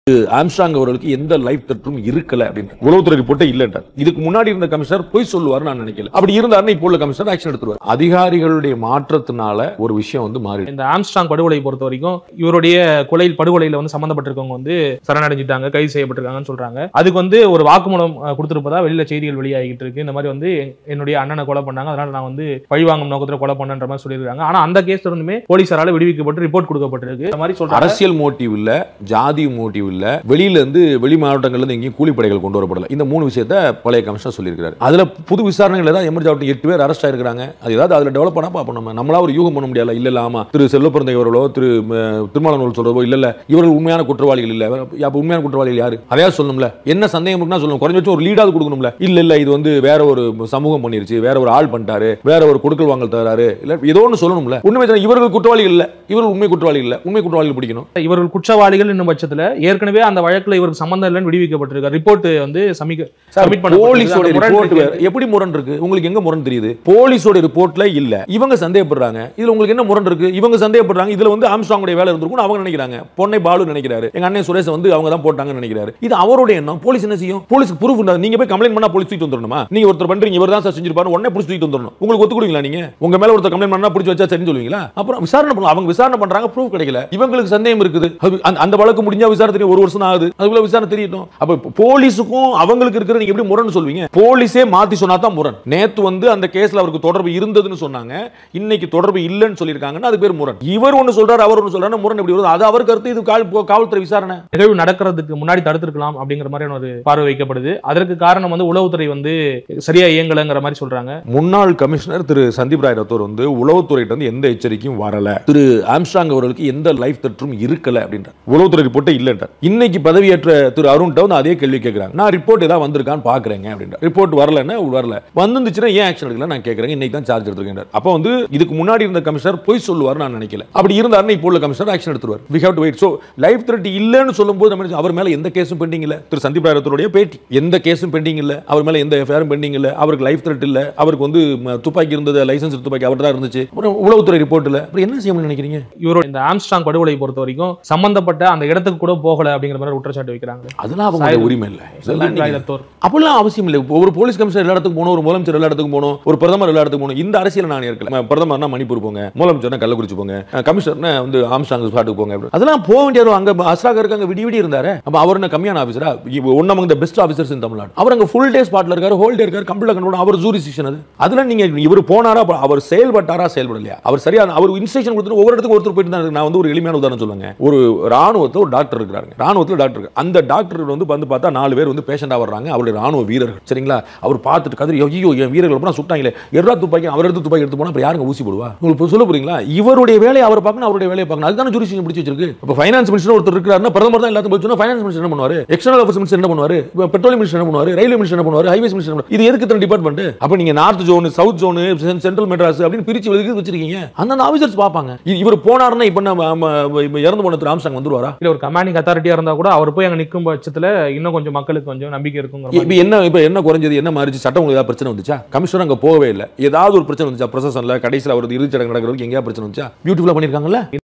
Armstrong அவர்களுக்கு எந்த life தற்றும் இருக்கல அப்படின்னு உளவுத்துறை ரிப்போர்ட்டே இல்லன்றார் இதுக்கு முன்னாடி இருந்த கமிஷனர் போய் சொல்லுவார் நான் நினைக்கல அப்படி இருந்தாருன்னா இப்போ உள்ள கமிஷனர் ஆக்ஷன் எடுத்துருவார் அதிகாரிகளுடைய மாற்றத்தினால ஒரு விஷயம் வந்து மாறி இந்த ஆம்ஸ்டாங் படுகொலை பொறுத்த வரைக்கும் இவருடைய கொலை படுகொலையில வந்து சம்பந்தப்பட்டிருக்கவங்க வந்து சரணடைஞ்சிட்டாங்க கைது செய்யப்பட்டிருக்காங்கன்னு சொல்றாங்க அதுக்கு வந்து ஒரு வாக்குமூலம் அஹ், கொடுத்திருப்பதா வெளியில செய்திகள் வெளியாகிட்டு இருக்கு இந்த மாதிரி வந்து என்- என்னுடைய அண்ணனை கொலை பண்ணாங்க அதனால நான் வந்து பழிவாங்கும் நோக்கத்துல கொலை பண்ணன்ற மாதிரி சொல்லியிருக்காங்க ஆனா அந்த கேஸ் இருந்துமே போலீசாரால விடுவிக்கப்பட்டு ரிப்போர்ட் கொடுக்கப்பட்டிருக்கு இந்த மாதிரி சொல்றாங்க அரசியல் மோட்டிவ் இல்ல ஜாதி மோட்டிவ் இல்ல வெளியில இருந்து வெளி மாவட்டங்கள்ல இருந்து எங்கேயும் கூலிப்படைகள் கொண்டு வரப்படல இந்த மூணு விஷயத்த பழைய கமிஷனர் சொல்லியிருக்காரு அதுல புது விசாரணைகள் ஏதாவது எமர்ஜி ஆகட்டும் எட்டு பேர் அரெஸ்ட் ஆயிருக்காங்க அது ஏதாவது அதுல டெவலப் பண்ணா பார்ப்போம் நம்ம நம்மளா ஒரு யூகம் பண்ண முடியல இல்ல இல்ல ஆமா திரு செல்வப்பிறந்தை அவர்களோ திரு ம, திருமாவளவன் சொல்றதோ இல்ல இல்ல இவர்கள் உண்மையான குற்றவாளிகள் இல்ல அப்ப உண்மையான குற்றவாளிகள் யாரு அதையாவது சொல்லணும்ல என்ன சந்தேகம் இருக்குன்னா சொல்லணும் குறைஞ்சபட்சம் ஒரு லீடாவது கொடுக்கணும்ல இல்ல இல்ல இது வந்து வேற ஒரு சமூகம் பண்ணிருச்சு வேற ஒரு ஆள் பண்ணிட்டாரு வேற ஒரு கொடுக்கல் வாங்கல் தராரு இல்ல ஏதோ ஒன்று சொல்லணும்ல உண்மை தெரியும், இவர்கள் குற்றவாளிகள் இல்ல இவர்கள் உண்மை குற்றவாளிகள் இல்ல உண்மை குற்றவாளிகள் பிடிக்கணும் இவர்கள் குற்றவாளிகள் என்னும் பட்சத்துல ஏற்கனவே அந்த வழக்குல இவருக்கு சம்பந்தம் இல்லைன்னு விடுவிக்கப்பட்டிருக்காரு ரிப்போர்ட் வந்து சமிக்க சப்மிட் பண்ண போலீஸோட ரிப்போர்ட் எப்படி முரண் இருக்கு உங்களுக்கு எங்க முரண் தெரியுது போலீஸோட ரிப்போர்ட்ல இல்ல இவங்க சந்தேகப்படுறாங்க இதுல உங்களுக்கு என்ன முரண் இருக்கு இவங்க சந்தேகப்படுறாங்க இதுல வந்து ஆம்ஸ்டாங்குடைய வேலை இருந்திருக்கும் அவங்க நினைக்கிறாங்க பொன்னை பாலு நினைக்கிறாரு எங்க அண்ணன் சுரேஷ் வந்து அவங்க தான் போட்டாங்கன்னு நினைக்கிறாரு இது அவருடைய எண்ணம் போலீஸ் என்ன செய்யும் போலீஸ்க்கு ப்ரூஃப் இருந்தா நீங்க போய் கம்ப்ளைண்ட் பண்ணா போலீஸ் தூக்கிட்டு வந்துடணுமா நீங்க ஒருத்தர் பண்றீங்க இவர் தான் சார் செஞ்சிருப்பாரு உடனே புடிச்சு தூக்கிட்டு வந்துடணும் உங்களுக்கு ஒத்துக்குடுவீங்களா நீங்க உங்க மேல ஒருத்தர் கம்ப்ளைண்ட் பண்ணா பிடிச்சி வச்சா சரின்னு சொல்லுவீங்களா அப்புறம் விசாரணை பண்ணலாம் அவங்க விசாரணை பண்றாங்க ப்ரூஃப் கிடைக்கல இவங்களுக்கு சந்தேகம் இருக்குது அது- அந்த- அந்த வழக்கு முடிஞ்சா விசாரணை தெரியும் ஒரு வருஷம் ஆகுது அதுக்குள்ள விசாரணை தெரியட்டும் அப்ப போலீஸுக்கும் அவங்களுக்கு இருக்கிற நீங்க எப்படி முரண் சொல்வீங்க போலீஸே மாத்தி சொன்னா தான் முரண் நேத்து வந்து அந்த கேஸ்ல அவருக்கு தொடர்பு இருந்ததுன்னு சொன்னாங்க இன்னைக்கு தொடர்பு இல்லைன்னு சொல்லியிருக்காங்கன்னா அது பேர் முரண் இவர் ஒன்னு சொல்றாரு அவர் ஒன்னு சொல்றாரு முரண் எப்படி வருது அது அவர் கருத்து இது காவல் காவல்துறை விசாரணை நிகழ்வு நடக்கிறதுக்கு முன்னாடி தடுத்திருக்கலாம் அப்படிங்கிற மாதிரியான ஒரு பார்வை வைக்கப்படுது அதற்கு காரணம் வந்து உளவுத்துறை வந்து சரியா இயங்கலைங்கிற மாதிரி சொல்றாங்க முன்னாள் கமிஷனர் திரு சந்தீப் ராய் ரத்தோர் வந்து உளவுத்துறையிட்ட வந்து எந்த எச்சரிக்கையும் வரல திரு ஆம்ஸ்டாங் அவர்களுக்கு எந்த லைஃப் தற்றும் இருக்கல அப்படின்றார் உளவுத்துறை ரிப்போர்ட்டே இல்லைன்றார் இன்னைக்கு பதவியேற்ற திரு அருண்ட்ட வந்து அதே கேள்வி கேட்கிறாங்க நான் ரிப்போர்ட் ஏதாவது வந்திருக்கான்னு பாக்குறேங்க அப்படின்றார் ரிப்போர்ட் வரலன்னா வரல வந்துச்சுன்னா ஏன் ஆக்ஷன் எடுக்கல நான் கேட்கறேன் இன்னைக்கு தான் சார்ஜ் எடுத்துருக்கேன் அப்போ வந்து இதுக்கு முன்னாடி இருந்த கமிஷனர் போய் சொல்லுவார் நான் நினைக்கல அப்படி இருந்தாருன்னா இப்போ உள்ள கமிஷனர் ஆக்ஷன் எடுத்துருவார் we have to wait so life threat இல்லைன்னு சொல்லும்போது நம்ம என்ன செய்ய- அவர் மேல எந்த கேஸும் பெண்டிங் இல்ல திரு சந்தீப் ராய் ரத்தோருடைய பேட்டி எந்த கேஸும் பெண்டிங் இல்ல அவர் மேல எந்த எஃப்ஐஆரும் பெண்டிங் இல்ல அவருக்கு லைஃப் த்ரெட் இல்ல அவருக்கு வந்து ம, துப்பாக்கி இருந்தது லைசன்ஸ் துப்பாக்கி அவர் தான் இருந்துச்சு அப்புறம் உளவுத்துறை ரிப்போர்ட் இல்ல அப்புறம் என்ன செய்யணும்னு நினைக்கிறீங்க இவரோட இந்த ஆம்ஸ்டாங் படுகொலை பொறுத்த வரைக்கும் சம்பந்தப்பட்ட அந்த இடத்துக்கு கூட போகல அப்படிங்கிற மாதிரி குற்றச்சாட்டு வைக்கிறாங்க அதெல்லாம் அவங்களுடைய உரிமை இல்ல இதெல்லாம் சந்தீப் நீங்க- ராய் ரத்தோர் அப்படிலாம் அவசியம் இல்லை இப்போ ஒரு போலீஸ் கமிஷனர் எல்லா இடத்துக்கு போகணும் ஒரு முதலமைச்சர் எல்லா இடத்துக்கு போகணும் ஒரு பிரதமர் எல்லா இடத்துக்கு போகணும் இந்த அரசியல் நான் இருக்கல ம, பிரதமர்னா மணிப்பூர் போங்க முதலமைச்சர்னா கள்ளக்குறிச்சி போங்க அஹ், கமிஷனர்னா வந்து ஆம்ஸ்டாங் ஸ்பாட்டுக்கு போங்க அப்படி. அதெல்லாம் போக வேண்டியவர் அங்க அஸ்ராக இருக்காங்க விடி விடி இருந்தாரு அப்ப அவர் என்ன கம்மியான ஆஃபீஸரா one among the best officers in Tamil Nadu அவர் அங்க ஃபுல் டே ஸ்பாட்ல இருக்காரு ஹோல் டே இருக்காரு கம்ப்யூட்டர் கண்ட்ரோல் அவர் ஜூரிஸ்டிக்ஷன் அது அதெல்லாம் நீங்க இவர் போனாரா அப்ப அவர் செயல்பட்டாரா செயல்படலையா அவர் சரியா அவர் இன்ஸ்ட்ரக்ஷன் கொடுத்துட்டு ஒவ்வொரு இடத்துக்கு ஒருத்தர் போயிட்டு தான் இருக்கு. நான் வந்து ஒரு எளிமையான உதாரணம் சொல்லுங்க ஒரு ராணுவத்துல ஒரு டாக்டர் இருக்கிறாங்க ராணுவத்துல டாக்டர் இருக்கு. அந்த டாக்டர் வந்து வந்து பார்த்தா நாலு பேர் வந்து பேஷண்டா வர்றாங்க அவருடைய ராணுவ வீரர்கள் சரிங்களா அவர் பார்த்துட்டு கதிரி ஐயோ என் வீரர்கள் அப்புறம் சுட்டாங்களே எவ்வளோ துப்பாக்கி அவர் எடுத்து துப்பாக்கி எடுத்து போனா அப்புறம் யாருங்க ஊசி போடுவா உங்களுக்கு சொல்ல போறீங்களா இவருடைய வேலையை அவர் பார்க்கணும் அவருடைய வேலையை பார்க்கணும் அதுதானே ஜூரிஸ்டிக்ஷன் பிடிச்சி வச்சிருக்கு இப்போ ஃபைனான்ஸ் மினிஸ்டர் ஒருத்தர் இருக்காருன்னா பிரதமர் தான் எல்லாத்தையும் போய் ஃபைனான்ஸ் மினிஸ்டர் என்ன பண்ணுவாரு எக்ஸ்டர்னல் ஆஃபீஸ் மினிஸ்டர் என்ன பண்ணுவாரு இப்போ பெட்ரோலியம் மினிஸ்டர் என்ன பண்ணுவாரு ரயில்வே மினிஸ்டர் என்ன பண்ணுவாரு ஹைவேஸ் மினிஸ்டர் என்ன பண்ணுவாரு? இது எதுக்கு இத்தனை டிபார்ட்மெண்ட் அப்ப நீங்க north zone south zone central Madras அப்படின்னு பிரிச்சு எதுக்கு வச்சிருக்கீங்க அந்தந்த ஆஃபீஸர்ஸ் பார்ப்பாங்க இ- இவர் போனாருன்னா இப்போ நம்ம ஆம, இப்ப இறந்து போன திரு ஆம்சாங் வந்துருவாரா இல்ல ஒரு கமாண்டிங் அத்தாரிட்டியா இருந்தா கூட அவர் போய் அங்க நிற்கும் பட்சத்துல இன்னும் கொஞ்சம் மக்களுக்கு கொஞ்சம் நம்பிக்கை இருக்குங்கிற மாதிரி இப்போ என்ன இப்போ என்ன குறைஞ்சது என்ன மாறிச்சு சட்டம் உங்களுக்கு ஏதாவது பிரச்சனை வந்துச்சா கமிஷனர் அங்க போகவே இல்லை ஏதாவது ஒரு பிரச்சனை வந்துச்சா ப்ரொசஷன்ல கடைசியில் அவரது இறுதிச்சடங்கு நடக்கிறதுக்கு எங்கேயா பிரச்சனை வந்துச்சா பியூட்டிஃபுல்லாக பண்ணியிருக்காங்கல்ல